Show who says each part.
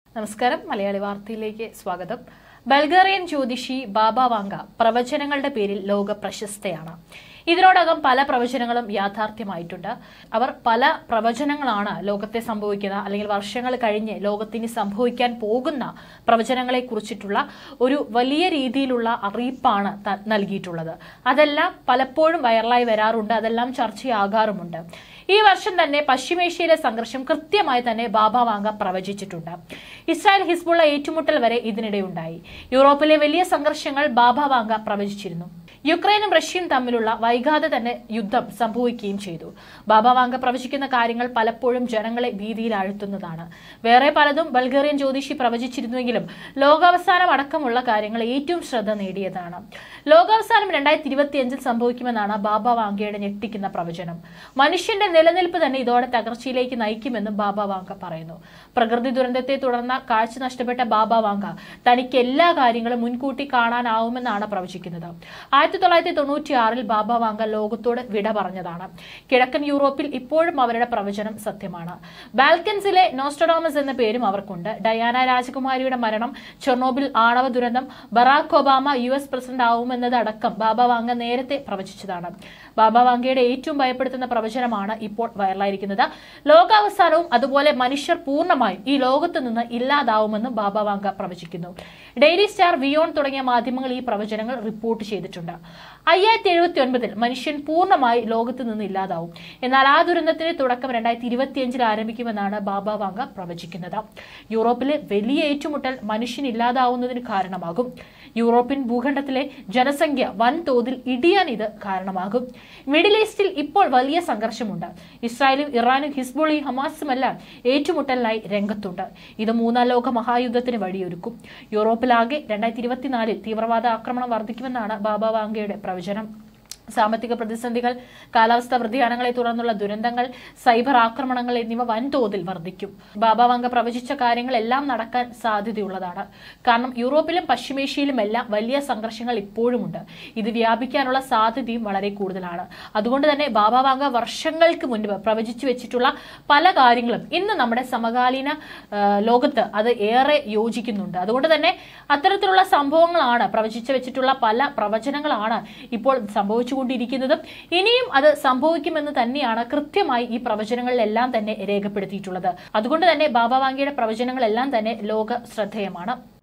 Speaker 1: നമസ്കാരം മലയാളി വാർത്തയിലേക്ക് സ്വാഗതം ബൾഗേറിയൻ ജ്യോതിഷി ബാബ വാങ്ക പ്രവചനങ്ങളുടെ പേരിൽ ലോക പ്രശസ്തയാണ് ഇതിനോടകം പല പ്രവചനങ്ങളും യാഥാർത്ഥ്യമായിട്ടുണ്ട് അവർ പല പ്രവചനങ്ങളാണ് ലോകത്തെ സംഭവിക്കുന്ന അല്ലെങ്കിൽ വർഷങ്ങൾ കഴിഞ്ഞ് ലോകത്തിന് സംഭവിക്കാൻ പോകുന്ന പ്രവചനങ്ങളെ കുറിച്ചിട്ടുള്ള ഒരു വലിയ രീതിയിലുള്ള അറിയിപ്പാണ് ത- നൽകിയിട്ടുള്ളത് അതെല്ലാം പലപ്പോഴും വൈറലായി വരാറുണ്ട് അതെല്ലാം ചർച്ചയാകാറുമുണ്ട് ഈ വർഷം തന്നെ പശ്ചിമേഷ്യയിലെ സംഘർഷം കൃത്യമായി തന്നെ ബാബ വാങ്ക പ്രവചിച്ചിട്ടുണ്ട് ഇസ്രായേൽ ഹിസ്ബുള്ള ഏറ്റുമുട്ടൽ വരെ ഇതിനിടെയുണ്ടായി യൂറോപ്പിലെ വലിയ സംഘർഷങ്ങൾ ബാബ വാങ്ക പ്രവചിച്ചിരുന്നു യുക്രൈനും റഷ്യയും തമ്മിലുള്ള വൈകാതെ തന്നെ യുദ്ധം സംഭവിക്കുകയും ചെയ്തു ബാബ വാങ്ക പ്രവചിക്കുന്ന കാര്യങ്ങൾ പലപ്പോഴും ജനങ്ങളെ ഭീതിയിൽ ആഴ്ത്തുന്നതാണ് വേറെ പലതും ബൾഗേറിയൻ ജ്യോതിഷി പ്രവചിച്ചിരുന്നുവെങ്കിലും ലോകാവസാനം അടക്കമുള്ള കാര്യങ്ങൾ ഏറ്റവും ശ്രദ്ധ നേടിയതാണ് ലോകാവസാനം രണ്ടായിരത്തി ഇരുപത്തിയഞ്ചിൽ സംഭവിക്കുമെന്നാണ് ബാബ വാങ്കയുടെ ഞെട്ടിക്കുന്ന പ്രവചനം മനുഷ്യന്റെ നിലനിൽപ്പ് തന്നെ ഇതോടെ തകർച്ചയിലേക്ക് നയിക്കുമെന്നും ബാബ വാങ്ക പറയുന്നു പ്രകൃതി ദുരന്തത്തെ തുടർന്ന് കാഴ്ച നഷ്ടപ്പെട്ട ബാബ വാങ്ക തനിക്ക് എല്ലാ കാര്യങ്ങളും മുൻകൂട്ടി കാണാനാവുമെന്നാണ് പ്രവചിക്കുന്നത് ആയിരത്തി തൊള്ളായിരത്തി തൊണ്ണൂറ്റി ആറിൽ ബാബ വാങ്ക ലോകത്തോട് വിട പറഞ്ഞതാണ് കിഴക്കൻ യൂറോപ്പിൽ ഇപ്പോഴും അവരുടെ പ്രവചനം സത്യമാണ് ബാൽക്കൻസിലെ നോസ്റ്റഡോമസ് എന്ന പേരും അവർക്കുണ്ട് ഡയാന രാജകുമാരിയുടെ മരണം ചെർണോബിൽ ആണവ ദുരന്തം Barack Obama U S president ആവുമെന്നതടക്കം ബാബ വാങ്ക നേരത്തെ പ്രവചിച്ചതാണ് ബാബ വാങ്കയുടെ ഏറ്റവും ഭയപ്പെടുത്തുന്ന പ്രവചനമാണ് ഇപ്പോൾ വൈറലായിരിക്കുന്നത് ലോകാവസാനവും അതുപോലെ മനുഷ്യർ പൂർണ്ണമായും ഈ ലോകത്ത് നിന്ന് ഇല്ലാതാവുമെന്നും ബാബ വാങ്ക പ്രവചിക്കുന്നു ഡെയിലി സ്റ്റാർ വിയോൺ തുടങ്ങിയ മാധ്യമങ്ങൾ ഈ പ്രവചനങ്ങൾ റിപ്പോർട്ട് ചെയ്തിട്ടുണ്ട് അയ്യായിരത്തി എഴുപത്തി ഒൻപതിൽ മനുഷ്യൻ പൂർണ്ണമായി ലോകത്ത് നിന്ന് ഇല്ലാതാവും എന്നാൽ ആ ദുരന്തത്തിന്റെ തുടക്കം രണ്ടായിരത്തി ഇരുപത്തിയഞ്ചിൽ ആരംഭിക്കുമെന്നാണ് ബാബ വാങ്ക പ്രവചിക്കുന്നത് യൂറോപ്പിലെ വലിയ ഏറ്റുമുട്ടൽ മനുഷ്യൻ ഇല്ലാതാവുന്നതിന് കാരണമാകും യൂറോപ്യൻ ഭൂഖണ്ഡത്തിലെ ജനസംഖ്യ വൻതോതിൽ ഇടിയാൻ ഇത് കാരണമാകും മിഡിൽ ഈസ്റ്റിൽ ഇപ്പോൾ വലിയ സംഘർഷമുണ്ട് ഇസ്രായേലും ഇറാനും ഹിസ്ബുളിയും ഹമാസുമെല്ലാം ഏറ്റുമുട്ടലിനായി രംഗത്തുണ്ട് ഇത് മൂന്നാം ലോക മഹായുദ്ധത്തിന് വഴിയൊരുക്കും യൂറോപ്പിലാകെ രണ്ടായിരത്തി ഇരുപത്തിനാലിൽ തീവ്രവാദ ആക്രമണം വർദ്ധിക്കുമെന്നാണ് ബാബ വാങ്കയുടെ പ്രവചനം സാമ്പത്തിക പ്രതിസന്ധികൾ കാലാവസ്ഥാ വ്യതിയാനങ്ങളെ തുടർന്നുള്ള ദുരന്തങ്ങൾ സൈബർ ആക്രമണങ്ങൾ എന്നിവ വൻതോതിൽ വർദ്ധിക്കും ബാബ വാങ്ക പ്രവചിച്ച കാര്യങ്ങളെല്ലാം നടക്കാൻ സാധ്യതയുള്ളതാണ് കാരണം യൂറോപ്പിലും പശ്ചിമേഷ്യയിലുമെല്ലാം വലിയ സംഘർഷങ്ങൾ ഇപ്പോഴുമുണ്ട് ഇത് വ്യാപിക്കാനുള്ള സാധ്യതയും വളരെ കൂടുതലാണ് അതുകൊണ്ട് തന്നെ ബാബ വാങ്ക വർഷങ്ങൾക്ക് മുൻപ് പ്രവചിച്ചു വെച്ചിട്ടുള്ള പല കാര്യങ്ങളും ഇന്ന് നമ്മുടെ സമകാലീന ആ, ലോകത്ത് അത് ഏറെ യോജിക്കുന്നുണ്ട് അതുകൊണ്ട് തന്നെ അത്തരത്തിലുള്ള സംഭവങ്ങളാണ് പ്രവചിച്ചു വെച്ചിട്ടുള്ള പല പ്രവചനങ്ങളാണ് ഇപ്പോൾ സംഭവിച്ചുകൊണ്ടിരിക്കുന്നതും ഇനിയും അത് സംഭവിക്കുമെന്ന് തന്നെയാണ് കൃത്യമായി ഈ പ്രവചനങ്ങളിലെല്ലാം തന്നെ രേഖപ്പെടുത്തിയിട്ടുള്ളത് അതുകൊണ്ട് തന്നെ ബാബ വാങ്കയുടെ പ്രവചനങ്ങളെല്ലാം തന്നെ ലോക ശ്രദ്ധേയമാണ്